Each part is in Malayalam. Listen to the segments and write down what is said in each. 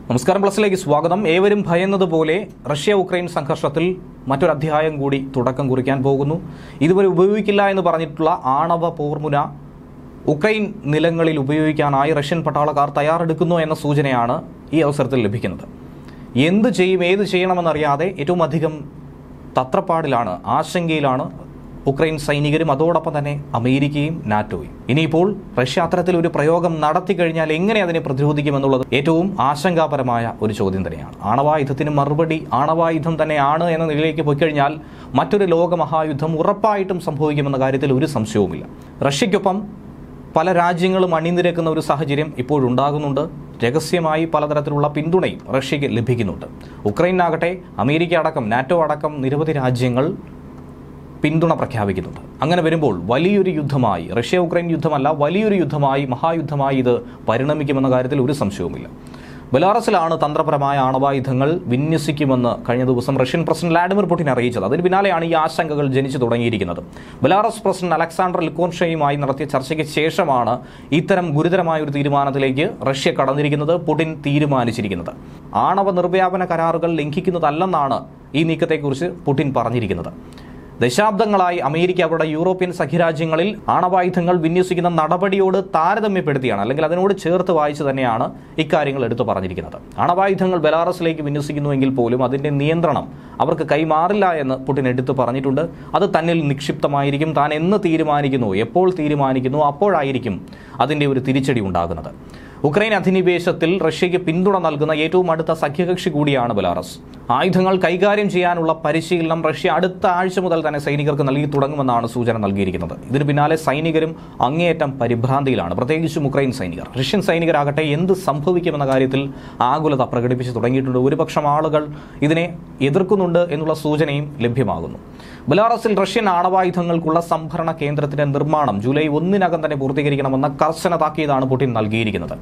നമസ്കാരം പ്ലസിലേക്ക് സ്വാഗതം ഏവരും ഭയന്നതുപോലെ റഷ്യ ഉക്രൈൻ സംഘർഷത്തിൽ മറ്റൊരു അധ്യായം കൂടി തുടക്കം കുറിക്കാൻ പോകുന്നു ഇതുവരെ ഉപയോഗിക്കില്ല എന്ന് പറഞ്ഞിട്ടുള്ള ആണവ പോർമുന ഉക്രൈൻ നിലങ്ങളിൽ ഉപയോഗിക്കാനായി റഷ്യൻ പട്ടാളക്കാർ തയ്യാറെടുക്കുന്നു എന്ന സൂചനയാണ് ഈ അവസരത്തിൽ ലഭിക്കുന്നത് എന്ത് ചെയ്യും ഏത് ചെയ്യണമെന്നറിയാതെ ഏറ്റവും അധികം തത്രപ്പാടിലാണ് ആശങ്കയിലാണ് ഉക്രൈൻ സൈനികരും അതോടൊപ്പം തന്നെ അമേരിക്കയും നാറ്റോയും ഇനിയിപ്പോൾ റഷ്യ അത്തരത്തിൽ ഒരു പ്രയോഗം നടത്തി കഴിഞ്ഞാൽ എങ്ങനെ അതിനെ പ്രതിരോധിക്കുമെന്നുള്ളത് ഏറ്റവും ആശങ്കാപരമായ ഒരു ചോദ്യം തന്നെയാണ് ആണവായുധത്തിന് മറുപടി ആണവായുധം തന്നെയാണ് എന്ന നിലയിലേക്ക് പോയിക്കഴിഞ്ഞാൽ മറ്റൊരു ലോകമഹായുദ്ധം ഉറപ്പായിട്ടും സംഭവിക്കുമെന്ന കാര്യത്തിൽ ഒരു സംശയവുമില്ല റഷ്യയ്ക്കൊപ്പം പല രാജ്യങ്ങളും അണിനിരക്കുന്ന ഒരു സാഹചര്യം ഇപ്പോഴുണ്ടാകുന്നുണ്ട് രഹസ്യമായി പലതരത്തിലുള്ള പിന്തുണയും റഷ്യയ്ക്ക് ലഭിക്കുന്നുണ്ട് ഉക്രൈനാകട്ടെ അമേരിക്ക അടക്കം നാറ്റോ അടക്കം നിരവധി രാജ്യങ്ങൾ പിന്തുണ പ്രഖ്യാപിക്കുന്നുണ്ട് അങ്ങനെ വരുമ്പോൾ വലിയൊരു യുദ്ധമായി റഷ്യ ഉക്രൈൻ യുദ്ധമല്ല വലിയൊരു യുദ്ധമായി മഹായുദ്ധമായി ഇത് പരിണമിക്കുമെന്ന കാര്യത്തിൽ ഒരു സംശയവുമില്ല ബെലാറസിലാണ് തന്ത്രപരമായ ആണവായുധങ്ങൾ വിന്യസിക്കുമെന്ന് കഴിഞ്ഞ ദിവസം റഷ്യൻ പ്രസിഡന്റ് വ്ലാഡിമിർ പുടിൻ അറിയിച്ചത് അതിന് പിന്നാലെയാണ് ഈ ആശങ്കകൾ ജനിച്ചു തുടങ്ങിയിരിക്കുന്നത് ബെലാറസ് പ്രസിഡന്റ് അലക്സാണ്ടർ ലുക്കോൻഷയുമായി നടത്തിയ ചർച്ചയ്ക്ക് ശേഷമാണ് ഇത്തരം ഗുരുതരമായ ഒരു തീരുമാനത്തിലേക്ക് റഷ്യ കടന്നിരിക്കുന്നത് പുടിൻ തീരുമാനിച്ചിരിക്കുന്നത് ആണവ നിർവ്യാപന കരാറുകൾ ലംഘിക്കുന്നതല്ലെന്നാണ് ഈ നീക്കത്തെക്കുറിച്ച് പുടിൻ പറഞ്ഞിരിക്കുന്നത് ദശാബ്ദങ്ങളായി അമേരിക്ക അവരുടെ യൂറോപ്യൻ സഖ്യരാജ്യങ്ങളിൽ ആണവായുധങ്ങൾ വിന്യസിക്കുന്ന നടപടിയോട് താരതമ്യപ്പെടുത്തിയാണ് അല്ലെങ്കിൽ അതിനോട് ചേർത്ത് വായിച്ച് തന്നെയാണ് ഇക്കാര്യങ്ങൾ എടുത്തു പറഞ്ഞിരിക്കുന്നത് ആണവായുധങ്ങൾ ബെലാറസിലേക്ക് വിന്യസിക്കുന്നുവെങ്കിൽ പോലും അതിന്റെ നിയന്ത്രണം അവർക്ക് കൈമാറില്ല എന്ന് പുടിൻ എടുത്തു പറഞ്ഞിട്ടുണ്ട് അത് തന്നിൽ നിക്ഷിപ്തമായിരിക്കും താൻ എന്ന് തീരുമാനിക്കുന്നു എപ്പോൾ തീരുമാനിക്കുന്നു അപ്പോഴായിരിക്കും അതിന്റെ ഒരു തിരിച്ചടി ഉണ്ടാകുന്നത് ഉക്രൈൻ അധിനിവേശത്തിൽ റഷ്യയ്ക്ക് പിന്തുണ നൽകുന്ന ഏറ്റവും അടുത്ത സഖ്യകക്ഷി കൂടിയാണ് ബെലാറസ് ആയുധങ്ങൾ കൈകാര്യം ചെയ്യാനുള്ള പരിശീലനം റഷ്യ അടുത്ത ആഴ്ച മുതൽ തന്നെ സൈനികർക്ക് നൽകി തുടങ്ങുമെന്നാണ് സൂചന നൽകിയിരിക്കുന്നത് ഇതിന് പിന്നാലെ സൈനികരും അങ്ങേയറ്റം പരിഭ്രാന്തിയിലാണ് പ്രത്യേകിച്ചും ഉക്രൈൻ സൈനികർ റഷ്യൻ സൈനികരാകട്ടെ എന്ത് സംഭവിക്കുമെന്ന കാര്യത്തിൽ ആകുലത പ്രകടിപ്പിച്ച് തുടങ്ങിയിട്ടുണ്ട് ഒരുപക്ഷം ആളുകൾ ഇതിനെ എതിർക്കുന്നുണ്ട് എന്നുള്ള സൂചനയും ലഭ്യമാകുന്നു ബെലാറസിൽ റഷ്യൻ ആണവായുധങ്ങൾക്കുള്ള സംഭരണ കേന്ദ്രത്തിന്റെ നിർമ്മാണം ജൂലൈ ഒന്നിനകം തന്നെ പൂർത്തീകരിക്കണമെന്ന കർശന താക്കീതാണ് പുടിൻ നൽകിയിരിക്കുന്നത്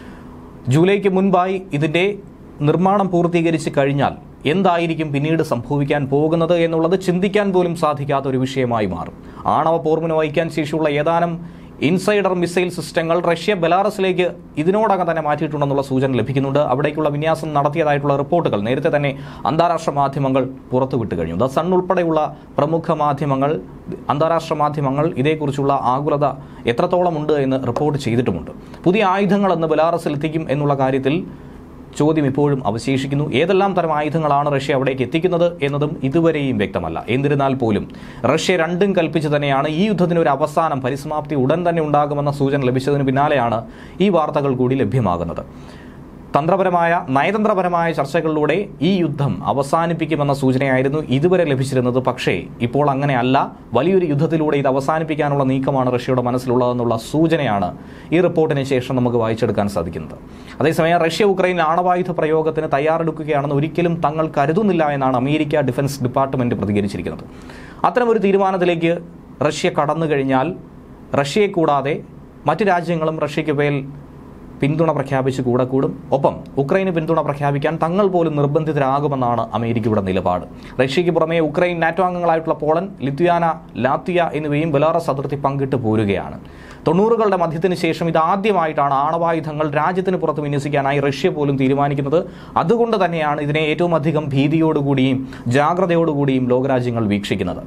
ജൂലൈക്ക് മുൻപായി ഇതിന്റെ നിർമ്മാണം പൂർത്തീകരിച്ച് കഴിഞ്ഞാൽ എന്തായിരിക്കും പിന്നീട് സംഭവിക്കാൻ പോകുന്നത് എന്നുള്ളത് ചിന്തിക്കാൻ പോലും സാധിക്കാത്ത ഒരു വിഷയമായി മാറും ആണവ പോർമുന വഹിക്കാൻ ശേഷിയുള്ള ഏതാനും ഇൻസൈഡർ മിസൈൽ സിസ്റ്റങ്ങൾ റഷ്യ ബെലാറസിലേക്ക് ഇതിനോടകം തന്നെ മാറ്റിയിട്ടുണ്ടെന്നുള്ള സൂചന ലഭിക്കുന്നുണ്ട് അവിടേക്കുള്ള വിന്യാസം നടത്തിയതായിട്ടുള്ള റിപ്പോർട്ടുകൾ നേരത്തെ തന്നെ അന്താരാഷ്ട്ര മാധ്യമങ്ങൾ പുറത്തുവിട്ട് കഴിഞ്ഞു ദ സൺ ഉൾപ്പെടെയുള്ള പ്രമുഖ മാധ്യമങ്ങൾ അന്താരാഷ്ട്ര മാധ്യമങ്ങൾ ഇതേക്കുറിച്ചുള്ള ആകുലത എത്രത്തോളം ഉണ്ട് എന്ന് റിപ്പോർട്ട് ചെയ്തിട്ടുമുണ്ട് പുതിയ ആയുധങ്ങൾ എന്ന് ബെലാറസിൽ എത്തിക്കും എന്നുള്ള കാര്യത്തിൽ ചോദ്യം ഇപ്പോഴും അവശേഷിക്കുന്നു ഏതെല്ലാം തരം ആയുധങ്ങളാണ് റഷ്യ അവിടേക്ക് എത്തിക്കുന്നത് എന്നതും ഇതുവരെയും വ്യക്തമല്ല എന്നിരുന്നാൽ പോലും റഷ്യ രണ്ടും കൽപ്പിച്ച് തന്നെയാണ് ഈ യുദ്ധത്തിന് ഒരു അവസാനം പരിസമാപ്തി ഉടൻ തന്നെ ഉണ്ടാകുമെന്ന സൂചന ലഭിച്ചതിന് പിന്നാലെയാണ് ഈ വാർത്തകൾ കൂടി ലഭ്യമാകുന്നത് തന്ത്രപരമായ നയതന്ത്രപരമായ ചർച്ചകളിലൂടെ ഈ യുദ്ധം അവസാനിപ്പിക്കുമെന്ന സൂചനയായിരുന്നു ഇതുവരെ ലഭിച്ചിരുന്നത് പക്ഷേ ഇപ്പോൾ അങ്ങനെയല്ല വലിയൊരു യുദ്ധത്തിലൂടെ ഇത് അവസാനിപ്പിക്കാനുള്ള നീക്കമാണ് റഷ്യയുടെ മനസ്സിലുള്ളതെന്നുള്ള സൂചനയാണ് ഈ റിപ്പോർട്ടിന് ശേഷം നമുക്ക് വായിച്ചെടുക്കാൻ സാധിക്കുന്നത് അതേസമയം റഷ്യ ഉക്രൈൻ ആണവായുധ പ്രയോഗത്തിന് തയ്യാറെടുക്കുകയാണെന്ന് ഒരിക്കലും തങ്ങൾ കരുതുന്നില്ല എന്നാണ് അമേരിക്ക ഡിഫൻസ് ഡിപ്പാർട്ട്മെന്റ് പ്രതികരിച്ചിരിക്കുന്നത് അത്തരമൊരു തീരുമാനത്തിലേക്ക് റഷ്യ കടന്നു കഴിഞ്ഞാൽ റഷ്യയെ കൂടാതെ മറ്റ് രാജ്യങ്ങളും റഷ്യയ്ക്ക് മേൽ പിന്തുണ പ്രഖ്യാപിച്ച് കൂടെ കൂടും ഒപ്പം ഉക്രൈന് പിന്തുണ പ്രഖ്യാപിക്കാൻ തങ്ങൾ പോലും നിർബന്ധിതരാകുമെന്നാണ് അമേരിക്കയുടെ നിലപാട് റഷ്യയ്ക്ക് പുറമെ ഉക്രൈൻ നാറ്റോ അംഗങ്ങളായിട്ടുള്ള പോളണ്ട് ലിത്വാന ലാത്വിയ എന്നിവയും ബെലാറസ് അതിർത്തി പങ്കിട്ട് പോരുകയാണ് തൊണ്ണൂറുകളുടെ മധ്യത്തിന് ശേഷം ഇതാദ്യമായിട്ടാണ് ആണവായുധങ്ങൾ രാജ്യത്തിന് പുറത്ത് വിന്യസിക്കാനായി റഷ്യ പോലും തീരുമാനിക്കുന്നത് അതുകൊണ്ട് തന്നെയാണ് ഇതിനെ ഏറ്റവും അധികം ഭീതിയോടുകൂടിയും ജാഗ്രതയോടുകൂടിയും ലോകരാജ്യങ്ങൾ വീക്ഷിക്കുന്നത്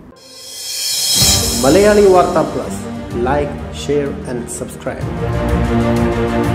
മലയാളി വാർത്ത plus like share and subscribe